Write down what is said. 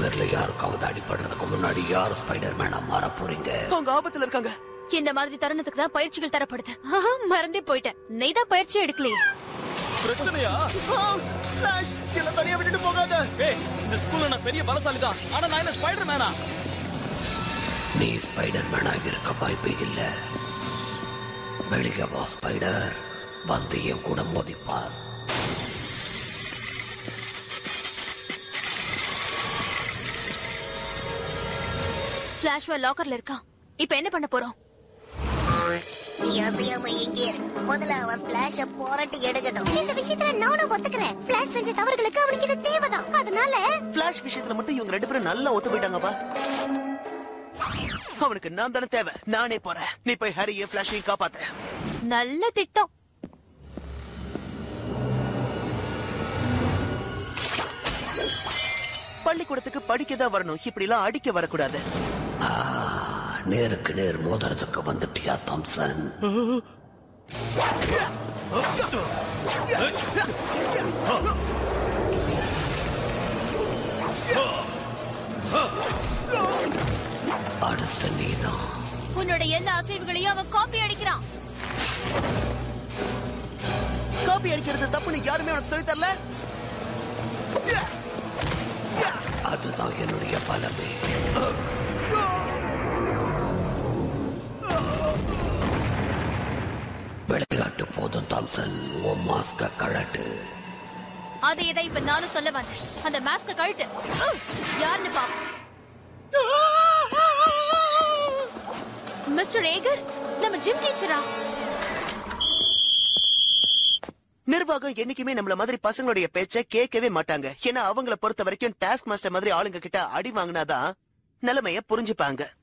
ஃபியூச்சர்ல யாருக்காவது அடிபடுறதுக்கு முன்னாடி யார் ஸ்பைடர் மேனா மாற போறீங்க அவங்க ஆபத்துல இருக்காங்க இந்த மாதிரி தருணத்துக்கு தான் பயிற்சிகள் தரப்படுது ஆஹா, மறந்தே போயிட்டேன் நீ தான் பயிற்சி எடுக்கலையே பிரச்சனையா ஃபிளாஷ் என்ன தனியா விட்டுட்டு போகாத ஏய் இந்த ஸ்கூல்ல நான் பெரிய பலசாலி தான் ஆனா நான் என்ன ஸ்பைடர் மேனா நீ ஸ்பைடர் மேனா இருக்க வாய்ப்பே இல்ல வெளியே வா ஸ்பைடர் வந்து என் கூட மோதிப்பார் பிளாஷ் லாக்கர்ல இருக்கான் இப்ப என்ன பண்ண போறோம் நீ அசையாம எங்கே இரு முதல்ல அவன் பிளாஷ போராட்டி எடுக்கட்டும் இந்த விஷயத்துல நானும் ஒத்துக்கிறேன் பிளாஷ் செஞ்ச தவறுகளுக்கு அவனுக்கு இது தேவைதான் அதனால ஃபிளாஷ் விஷயத்துல மட்டும் இவங்க ரெண்டு பேரும் நல்லா ஒத்து போயிட்டாங்கப்பா அவனுக்கு நான் தானே தேவை நானே போறேன் நீ போய் ஹரியை ஃபிளாஷையும் காப்பாத்து நல்ல திட்டம் பள்ளிக்கூடத்துக்கு படிக்க தான் வரணும் இப்படி எல்லாம் அடிக்க வரக்கூடாது ஆ, நேருக்கு நேர் மோதுறதுக்கு வந்துட்டியா தாம்சன் அடுத்து நீதான் உன்னோட எல்லா அசைவுகளையும் அவன் காப்பி அடிக்கிறான் காப்பி அடிக்கிறது தப்புன்னு யாருமே உனக்கு சொல்லி தரல அதுதான் என்னுடைய பலமே விளையாட்டு போதும் தாம்சன் உன் மாஸ்க கழட்டு அதே தான் இப்ப நானும் சொல்ல வந்தேன் அந்த மாஸ்க கழட்டு உம், யாருன்னு பா மிஸ்டர் ஏகர் நம்ம ஜிம் டீச்சரா நிர்வாகம் என்னைக்குமே நம்மள மாதிரி பசங்களுடைய பேச்ச கேட்கவே மாட்டாங்க ஏன்னா அவங்கள பொறுத்த வரைக்கும் டாஸ்க் மாஸ்டர் மாதிரி ஆளுங்க கிட்ட அடி வாங்கினாதான் நிலைமைய புரிஞ்சுப்பாங்க